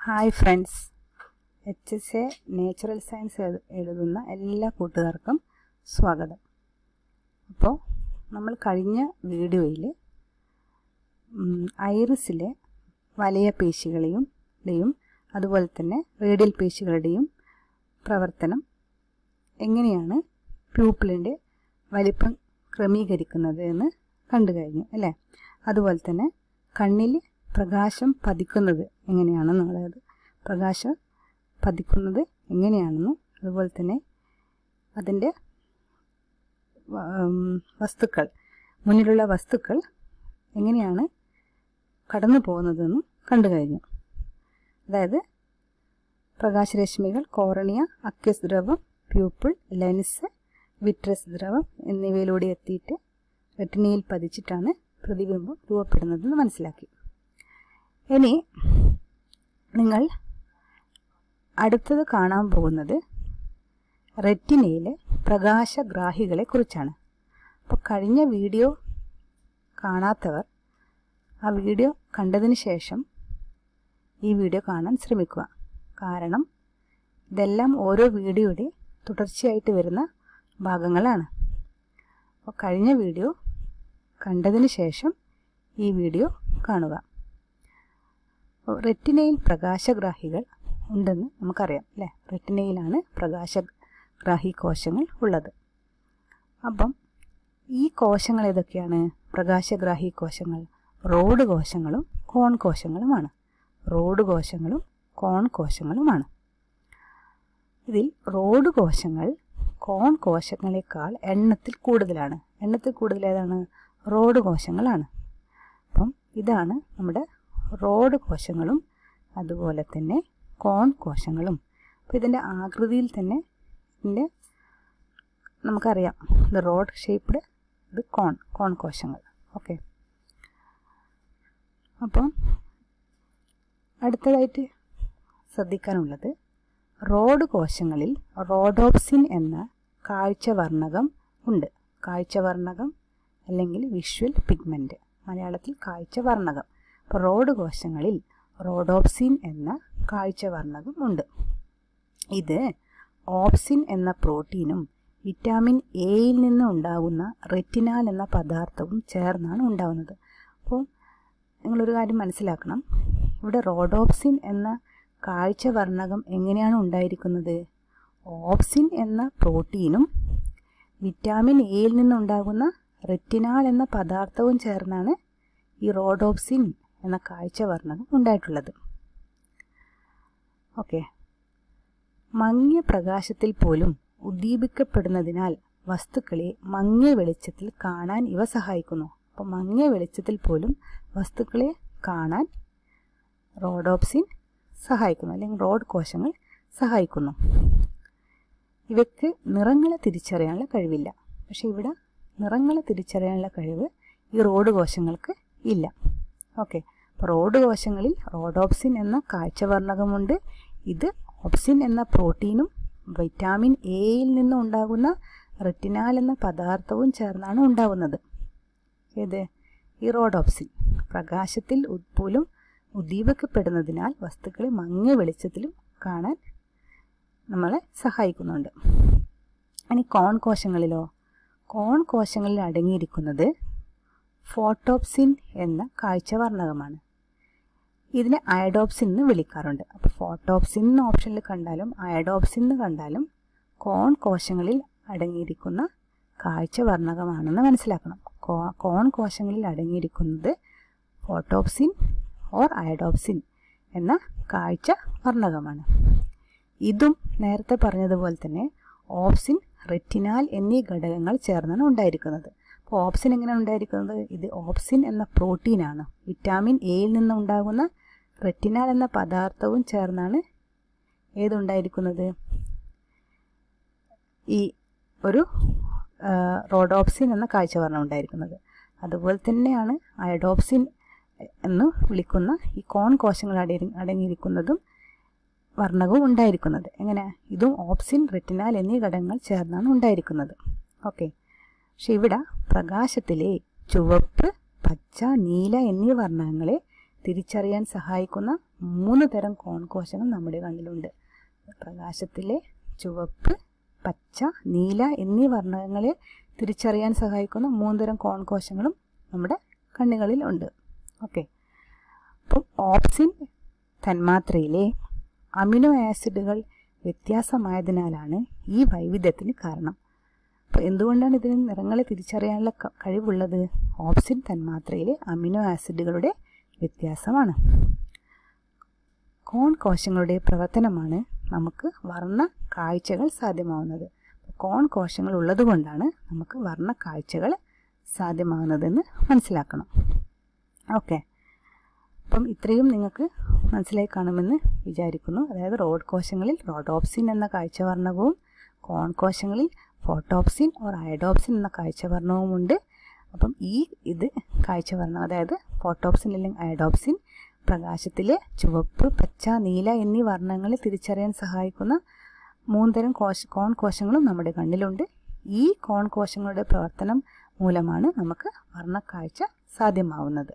hi friends H S A natural science എഴു- എഴുതുന്ന എല്ലാ കൂട്ടുകാർക്കും സ്വാഗതം അപ്പോൾ നമ്മൾ കഴിഞ്ഞ വീഡിയോയിൽ ഐറിസിലെ വലയ പേശികളെയും ടെയും അതുപോലെ തന്നെ റേഡിയൽ പേശികളുടെയും പ്രവർത്തനം എങ്ങനെയാണ് പ്യൂപ്പിളിൻ്റെ വലിപ്പം ക്രമീകരിക്കുന്നത് എന്ന് കണ്ടു കഴിഞ്ഞു അല്ലേ അതുപോലെ തന്നെ കണ്ണിൽ പ്രകാശം പതിക്കുന്നത് എങ്ങനെയാണെന്നുള്ളത് പ്രകാശം പതിക്കുന്നത് എങ്ങനെയാണെന്നും അതുപോലെ തന്നെ അതിൻ്റെ വസ്തുക്കൾ മുന്നിലുള്ള വസ്തുക്കൾ എങ്ങനെയാണ് കടന്നു പോകുന്നതെന്നും കണ്ടു കഴിഞ്ഞു അതായത് പ്രകാശരശ്മികൾ കോറണിയ അക്യസ് ദ്രവം പ്യൂപ്പിൾ ലെൻസ് വിട്രസ് ദ്രവം എന്നിവയിലൂടെ എത്തിയിട്ട് റെറ്റിനയിൽ പതിച്ചിട്ടാണ് പ്രതിബിംബം രൂപപ്പെടുന്നതെന്ന് മനസ്സിലാക്കി ഇനി നിങ്ങൾ അടുത്തത് കാണാൻ പോകുന്നത് റെറ്റിനയിലെ പ്രകാശഗ്രാഹികളെ കുറിച്ചാണ് അപ്പോൾ കഴിഞ്ഞ വീഡിയോ കാണാത്തവർ ആ വീഡിയോ കണ്ടതിന് ശേഷം ഈ വീഡിയോ കാണാൻ ശ്രമിക്കുക കാരണം ഇതെല്ലാം ഓരോ വീഡിയോയുടെ തുടർച്ചയായിട്ട് വരുന്ന ഭാഗങ്ങളാണ് അപ്പോൾ കഴിഞ്ഞ വീഡിയോ കണ്ടതിന് ശേഷം ഈ വീഡിയോ കാണുക റെറ്റിനയിൽ പ്രകാശഗ്രാഹികൾ ഉണ്ടെന്ന് നമുക്കറിയാം അല്ലേ റെറ്റിനയിലാണ് പ്രകാശഗ്രാഹി കോശങ്ങൾ ഉള്ളത് അപ്പം ഈ കോശങ്ങൾ ഏതൊക്കെയാണ് പ്രകാശഗ്രാഹി കോശങ്ങൾ റോഡ് കോശങ്ങളും കോൺ കോശങ്ങളുമാണ് റോഡ് കോശങ്ങളും കോൺ കോശങ്ങളുമാണ് ഇതിൽ റോഡ് കോശങ്ങൾ കോൺ കോശങ്ങളെക്കാൾ എണ്ണത്തിൽ കൂടുതലാണ് എണ്ണത്തിൽ കൂടുതൽ ഏതാണ് റോഡ് കോശങ്ങളാണ് അപ്പം ഇതാണ് നമ്മുടെ റോഡ് കോശങ്ങളും അതുപോലെ തന്നെ കോൺ കോശങ്ങളും അപ്പോൾ ഇതിൻ്റെ ആകൃതിയിൽ തന്നെ ഇതിൻ്റെ നമുക്കറിയാം ഇത് റോഡ് ഷേപ്പ്ഡ് ഇത് കോൺ കോൺ കോശങ്ങൾ ഓക്കെ അപ്പം അടുത്തതായിട്ട് ശ്രദ്ധിക്കാനുള്ളത് റോഡ് കോശങ്ങളിൽ റോഡോപ്സിൻ എന്ന കാഴ്ചവർണ്ണകം ഉണ്ട് കാഴ്ചവർണ്ണകം അല്ലെങ്കിൽ വിഷ്വൽ പിഗ്മെൻറ്റ് മലയാളത്തിൽ കാഴ്ചവർണ്ണകം അപ്പോൾ റോഡ് കോശങ്ങളിൽ റോഡോപ്സിൻ എന്ന കാഴ്ചവർണ്ണകം ഉണ്ട് ഇത് ഓപ്സിൻ എന്ന പ്രോട്ടീനും വിറ്റാമിൻ എയിൽ നിന്ന് ഉണ്ടാകുന്ന റെറ്റിനാൽ എന്ന പദാർത്ഥവും ചേർന്നാണ് ഉണ്ടാകുന്നത് അപ്പോൾ നിങ്ങളൊരു കാര്യം മനസ്സിലാക്കണം ഇവിടെ റോഡോപ്സിൻ എന്ന കാഴ്ചവർണ്ണകം എങ്ങനെയാണ് ഉണ്ടായിരിക്കുന്നത് ഓപ്സിൻ എന്ന പ്രോട്ടീനും വിറ്റാമിൻ എയിൽ നിന്നുണ്ടാകുന്ന റെറ്റിനാൽ എന്ന പദാർത്ഥവും ചേർന്നാണ് ഈ റോഡോപ്സിൻ എന്ന കാഴ്ചവർണ്ണകം ഉണ്ടായിട്ടുള്ളത് ഓക്കെ മങ്ങിയ പ്രകാശത്തിൽ പോലും ഉദ്ദീപിക്കപ്പെടുന്നതിനാൽ വസ്തുക്കളെ മങ്ങിയ വെളിച്ചത്തിൽ കാണാൻ ഇവ സഹായിക്കുന്നു അപ്പോൾ മങ്ങിയ വെളിച്ചത്തിൽ പോലും വസ്തുക്കളെ കാണാൻ റോഡോപ്സിൻ സഹായിക്കുന്നു അല്ലെങ്കിൽ റോഡ് കോശങ്ങൾ സഹായിക്കുന്നു ഇവയ്ക്ക് നിറങ്ങളെ തിരിച്ചറിയാനുള്ള കഴിവില്ല പക്ഷെ ഇവിടെ നിറങ്ങളെ തിരിച്ചറിയാനുള്ള കഴിവ് ഈ റോഡ് കോശങ്ങൾക്ക് ഇല്ല ഓക്കെ അപ്പോൾ റോഡ് കോശങ്ങളിൽ റോഡോപ്സിൻ എന്ന കാഴ്ചവർണ്ണകമുണ്ട് ഇത് ഓപ്സിൻ എന്ന പ്രോട്ടീനും വൈറ്റാമിൻ എയിൽ നിന്ന് ഉണ്ടാകുന്ന റെറ്റിനാൽ എന്ന പദാർത്ഥവും ചേർന്നാണ് ഉണ്ടാകുന്നത് ഏത് ഈ റോഡോപ്സിൻ പ്രകാശത്തിൽ പോലും ഉദ്ദീപിക്കപ്പെടുന്നതിനാൽ വസ്തുക്കളെ മങ്ങിയ വെളിച്ചത്തിലും കാണാൻ നമ്മളെ സഹായിക്കുന്നുണ്ട് ഇനി കോൺ കോശങ്ങളിലോ കോൺ കോശങ്ങളിൽ അടങ്ങിയിരിക്കുന്നത് ഫോട്ടോപ്സിൻ എന്ന കാഴ്ചവർണ്ണകമാണ് ഇതിനെ അയഡോപ്സിൻ എന്ന് വിളിക്കാറുണ്ട് അപ്പോൾ ഫോട്ടോപ്സിൻ എന്ന ഓപ്ഷനിൽ കണ്ടാലും അയഡോപ്സിൻ എന്ന് കണ്ടാലും കോൺ കോശങ്ങളിൽ അടങ്ങിയിരിക്കുന്ന കാഴ്ചവർണ്ണകമാണെന്ന് മനസ്സിലാക്കണം കോൺ കോശങ്ങളിൽ അടങ്ങിയിരിക്കുന്നത് ഫോട്ടോപ്സിൻ ഓർ അയഡോപ്സിൻ എന്ന കാഴ്ച വർണ്ണകമാണ് ഇതും നേരത്തെ പറഞ്ഞതുപോലെ തന്നെ ഓപ്സിൻ റെറ്റിനാൽ എന്നീ ഘടകങ്ങൾ ചേർന്നാണ് ഉണ്ടായിരിക്കുന്നത് അപ്പോൾ ഓപ്സിൻ എങ്ങനെയാണ് ഉണ്ടായിരിക്കുന്നത് ഇത് ഓപ്സിൻ എന്ന പ്രോട്ടീനാണ് വിറ്റാമിൻ എയിൽ നിന്നുണ്ടാകുന്ന റെറ്റിനാൽ എന്ന പദാർത്ഥവും ചേർന്നാണ് ഏതുണ്ടായിരിക്കുന്നത് ഈ ഒരു റോഡോപ്സിൻ എന്ന കാഴ്ചവർണ്ണം ഉണ്ടായിരിക്കുന്നത് അതുപോലെ തന്നെയാണ് അയഡോപ്സിൻ എന്ന് വിളിക്കുന്ന ഈ കോൺ കോശങ്ങൾ അടങ്ങി അടങ്ങിയിരിക്കുന്നതും വർണ്ണകവും ഉണ്ടായിരിക്കുന്നത് എങ്ങനെ ഇതും ഓപ്സിൻ റെറ്റിനാൽ എന്നീ ഘടകങ്ങൾ ചേർന്നാണ് ഉണ്ടായിരിക്കുന്നത് ഓക്കെ പക്ഷെ ഇവിടെ പ്രകാശത്തിലെ ചുവപ്പ് പച്ച നീല എന്നീ വർണ്ണങ്ങളെ തിരിച്ചറിയാൻ സഹായിക്കുന്ന മൂന്ന് തരം കോൺ കോശങ്ങൾ നമ്മുടെ കണ്ണിലുണ്ട് പ്രകാശത്തിലെ ചുവപ്പ് പച്ച നീല എന്നീ വർണ്ണങ്ങളെ തിരിച്ചറിയാൻ സഹായിക്കുന്ന മൂന്ന് തരം കോൺ കോശങ്ങളും നമ്മുടെ കണ്ണുകളിൽ ഉണ്ട് ഓക്കെ അപ്പം ഓപ്സിൻ തന്മാത്രയിലെ അമിനോ ആസിഡുകൾ വ്യത്യാസമായതിനാലാണ് ഈ വൈവിധ്യത്തിന് കാരണം അപ്പോൾ എന്തുകൊണ്ടാണ് ഇതിന് നിറങ്ങളെ തിരിച്ചറിയാനുള്ള കഴിവുള്ളത് ഓപ്സിൻ തന്മാത്രയിലെ അമിനോ ആസിഡുകളുടെ വ്യത്യാസമാണ് കോൺ കോശങ്ങളുടെ പ്രവർത്തനമാണ് നമുക്ക് വർണ്ണ കാഴ്ചകൾ സാധ്യമാവുന്നത് കോൺ കോശങ്ങൾ ഉള്ളതുകൊണ്ടാണ് നമുക്ക് വർണ്ണ കാഴ്ചകൾ സാധ്യമാകുന്നതെന്ന് മനസ്സിലാക്കണം ഓക്കെ അപ്പം ഇത്രയും നിങ്ങൾക്ക് മനസ്സിലായി കാണുമെന്ന് വിചാരിക്കുന്നു അതായത് റോഡ് കോശങ്ങളിൽ റോഡോപ്സിൻ എന്ന കാഴ്ചവർണ്ണകവും കോൺ കോശങ്ങളിൽ ഫോട്ടോപ്സിൻ ഓർ അയഡോപ്സിൻ എന്ന കാഴ്ചവർണ്ണവുമുണ്ട് അപ്പം ഈ ഇത് കാഴ്ചവർണ്ണം അതായത് ഫോട്ടോപ്സിൻ അല്ലെങ്കിൽ അയഡോപ്സിൻ പ്രകാശത്തിലെ ചുവപ്പ് പച്ച നീല എന്നീ വർണ്ണങ്ങളെ തിരിച്ചറിയാൻ സഹായിക്കുന്ന മൂന്നുതരം കോശ കോൺ കോശങ്ങളും നമ്മുടെ കണ്ണിലുണ്ട് ഈ കോൺ കോശങ്ങളുടെ പ്രവർത്തനം മൂലമാണ് നമുക്ക് വർണ്ണക്കാഴ്ച സാധ്യമാവുന്നത്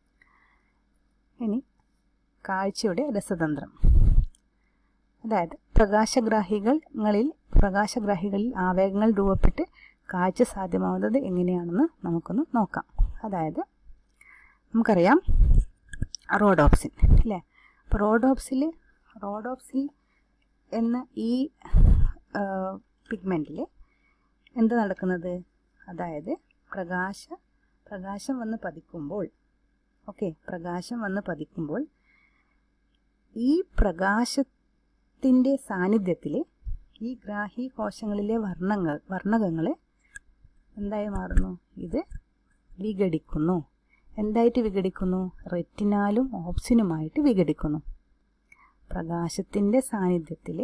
ഇനി കാഴ്ചയുടെ രസതന്ത്രം അതായത് പ്രകാശഗ്രാഹികളിൽ പ്രകാശഗ്രാഹികളിൽ ആവേഗങ്ങൾ രൂപപ്പെട്ട് കാഴ്ച സാധ്യമാവുന്നത് എങ്ങനെയാണെന്ന് നമുക്കൊന്ന് നോക്കാം അതായത് നമുക്കറിയാം റോഡോപ്സിൻ അല്ലേ അപ്പോൾ റോഡോപ്സിൽ റോഡോപ്സിൽ എന്ന ഈ പിഗ്മെൻറ്റിൽ എന്ത് നടക്കുന്നത് അതായത് പ്രകാശ പ്രകാശം വന്ന് പതിക്കുമ്പോൾ ഓക്കെ പ്രകാശം വന്ന് പതിക്കുമ്പോൾ ഈ പ്രകാശത്തിൻ്റെ സാന്നിധ്യത്തിൽ ഈ ഗ്രാഹി കോശങ്ങളിലെ വർണ്ണങ്ങൾ വർണ്ണകങ്ങൾ എന്തായി മാറുന്നു ഇത് വിഘടിക്കുന്നു എന്തായിട്ട് വിഘടിക്കുന്നു റെറ്റിനാലും ഓപ്സിനുമായിട്ട് വിഘടിക്കുന്നു പ്രകാശത്തിൻ്റെ സാന്നിധ്യത്തിൽ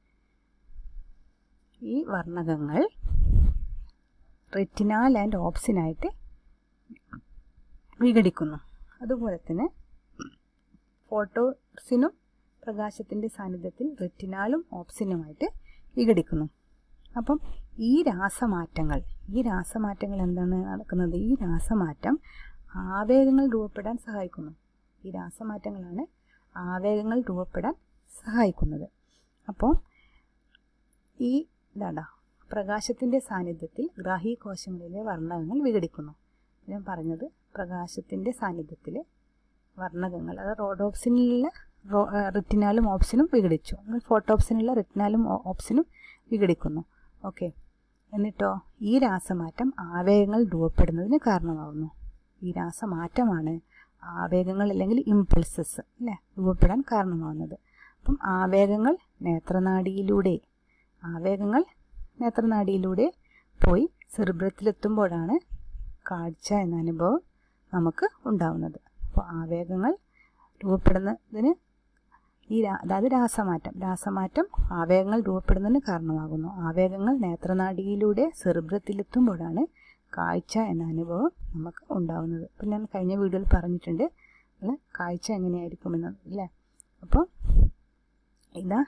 ഈ വർണ്ണകങ്ങൾ റെറ്റിനാൽ ആൻഡ് ഓപ്സിനായിട്ട് വിഘടിക്കുന്നു അതുപോലെ തന്നെ ഫോട്ടോസിനും പ്രകാശത്തിൻ്റെ സാന്നിധ്യത്തിൽ റെറ്റിനാലും ഓപ്സിനുമായിട്ട് വിഘടിക്കുന്നു അപ്പം ഈ രാസമാറ്റങ്ങൾ ഈ രാസമാറ്റങ്ങൾ എന്താണ് നടക്കുന്നത് ഈ രാസമാറ്റം ആവേഗങ്ങൾ രൂപപ്പെടാൻ സഹായിക്കുന്നു ഈ രാസമാറ്റങ്ങളാണ് ആവേഗങ്ങൾ രൂപപ്പെടാൻ സഹായിക്കുന്നത് അപ്പോൾ ഈ ഇതാടാ പ്രകാശത്തിൻ്റെ സാന്നിധ്യത്തിൽ ഗ്രാഹി കോശങ്ങളിലെ വർണ്ണകങ്ങൾ വിഘടിക്കുന്നു ഞാൻ പറഞ്ഞത് പ്രകാശത്തിൻ്റെ സാന്നിധ്യത്തിൽ വർണ്ണകങ്ങൾ അതായത് റോഡോപ്സിനുള്ള റോ റിറ്റിനാലും ഓപ്സിനും വിഘടിച്ചു ഫോട്ടോപ്സിനുള്ള റിറ്റിനാലും ഓപ്സിനും വിഘടിക്കുന്നു ഓക്കെ എന്നിട്ടോ ഈ രാസമാറ്റം ആവേഗങ്ങൾ രൂപപ്പെടുന്നതിന് കാരണമാകുന്നു ഈ രാസമാറ്റമാണ് ആവേഗങ്ങൾ അല്ലെങ്കിൽ ഇമ്പൾസസ് അല്ലേ രൂപപ്പെടാൻ കാരണമാകുന്നത് അപ്പം ആവേഗങ്ങൾ നേത്രനാടിയിലൂടെ ആവേഗങ്ങൾ നേത്രനാടിയിലൂടെ പോയി സെറിബ്രത്തിലെത്തുമ്പോഴാണ് കാഴ്ച എന്ന അനുഭവം നമുക്ക് ഉണ്ടാവുന്നത് അപ്പോൾ ആവേഗങ്ങൾ രൂപപ്പെടുന്നതിന് ഈ അതായത് രാസമാറ്റം രാസമാറ്റം ആവേഗങ്ങൾ രൂപപ്പെടുന്നതിന് കാരണമാകുന്നു ആവേഗങ്ങൾ നേത്രനാടിയിലൂടെ സെറിബ്രത്തിലെത്തുമ്പോഴാണ് കാഴ്ച എന്ന അനുഭവം നമുക്ക് ഉണ്ടാവുന്നത് അപ്പം ഞാൻ കഴിഞ്ഞ വീഡിയോയിൽ പറഞ്ഞിട്ടുണ്ട് അല്ല കാഴ്ച എങ്ങനെയായിരിക്കുമെന്ന് അല്ലേ അപ്പോൾ ഇതാ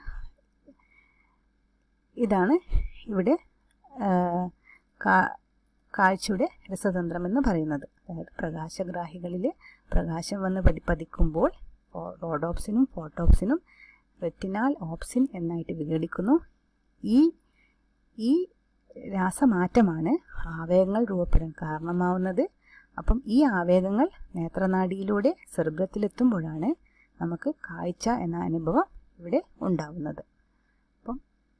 ഇതാണ് ഇവിടെ കാഴ്ചയുടെ രസതന്ത്രം എന്ന് പറയുന്നത് അതായത് പ്രകാശഗ്രാഹികളിൽ പ്രകാശം വന്ന് പതി പതിക്കുമ്പോൾ റോഡോപ്സിനും ഫോട്ടോപ്സിനും റെറ്റിനാൽ ഓപ്സിൻ എന്നായിട്ട് വിഘടിക്കുന്നു ഈ ഈ രാസമാറ്റമാണ് ആവേഗങ്ങൾ രൂപപ്പെടാൻ കാരണമാവുന്നത് അപ്പം ഈ ആവേഗങ്ങൾ നേത്രനാടിയിലൂടെ സെർബ്രത്തിലെത്തുമ്പോഴാണ് നമുക്ക് കാഴ്ച എന്ന അനുഭവം ഇവിടെ ഉണ്ടാവുന്നത് അപ്പം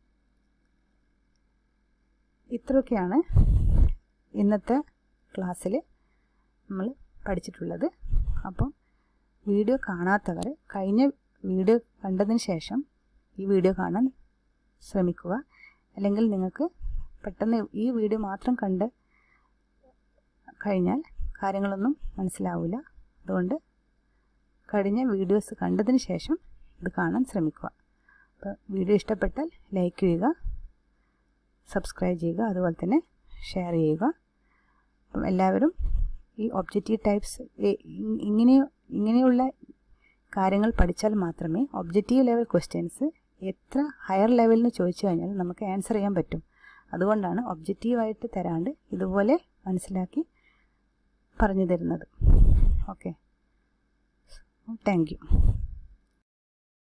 ഇത്രയൊക്കെയാണ് ഇന്നത്തെ ക്ലാസ്സിൽ നമ്മൾ പഠിച്ചിട്ടുള്ളത് അപ്പം വീഡിയോ കാണാത്തവർ കഴിഞ്ഞ വീഡിയോ കണ്ടതിന് ശേഷം ഈ വീഡിയോ കാണാൻ ശ്രമിക്കുക അല്ലെങ്കിൽ നിങ്ങൾക്ക് പെട്ടെന്ന് ഈ വീഡിയോ മാത്രം കണ്ട് കഴിഞ്ഞാൽ കാര്യങ്ങളൊന്നും മനസ്സിലാവില്ല അതുകൊണ്ട് കഴിഞ്ഞ വീഡിയോസ് കണ്ടതിന് ശേഷം ഇത് കാണാൻ ശ്രമിക്കുക അപ്പോൾ വീഡിയോ ഇഷ്ടപ്പെട്ടാൽ ലൈക്ക് ചെയ്യുക സബ്സ്ക്രൈബ് ചെയ്യുക അതുപോലെ തന്നെ ഷെയർ ചെയ്യുക അപ്പം എല്ലാവരും ഈ ഒബ്ജക്റ്റീവ് ടൈപ്സ് ഇങ്ങനെ ഇങ്ങനെയുള്ള കാര്യങ്ങൾ പഠിച്ചാൽ മാത്രമേ ഒബ്ജക്റ്റീവ് ലെവൽ ക്വസ്റ്റ്യൻസ് എത്ര ഹയർ ലെവലിൽ നിന്ന് ചോദിച്ചു കഴിഞ്ഞാൽ നമുക്ക് ആൻസർ ചെയ്യാൻ പറ്റും അതുകൊണ്ടാണ് ഒബ്ജക്റ്റീവായിട്ട് തരാണ്ട് ഇതുപോലെ മനസ്സിലാക്കി പറഞ്ഞു തരുന്നത് ഓക്കെ താങ്ക് യു